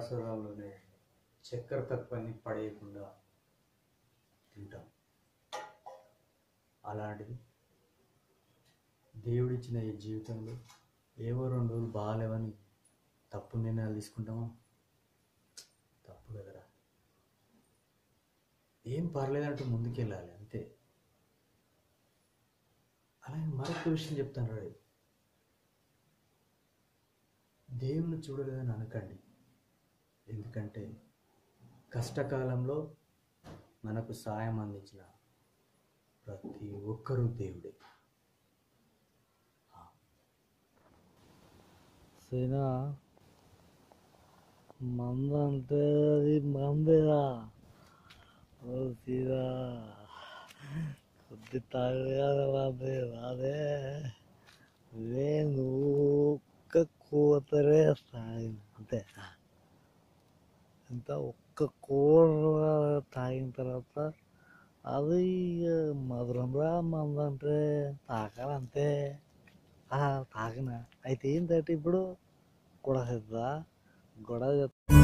బాసరాలోనే చక్కెర తక్కువని పడేయకుండా తింటాం అలాంటిది దేవుడిచ్చిన ఈ జీవితంలో ఏవో రెండు రోజులు బాగాలేవని తప్పు నిర్ణయాలు తీసుకుంటామా తప్పు కదరా ఏం పర్లేదంటూ ముందుకెళ్ళాలి అంతే అలాగే మరొక విషయం చెప్తాను రా దేవుణ్ణి చూడలేదని అనకండి ఎందుకంటే కష్టకాలంలో మనకు సాయం అందించిన ప్రతి ఒక్కరూ దేవుడే సీనా మంద అంటే అది మందేరా ఓ సీనా కొద్ది తాగలేదు రాదే రాదే లే నువ్వు ఒక్క కూతరే తాగిన అంతే ఎంత ఒక్క కూర తాగిన తర్వాత అది ఇక మధురంరా మందంటే తాగాలంతే ఆ, తాగిన అయితే ఏంటంటే ఇప్పుడు గొడవ అవుతుందా గొడవ చెప్-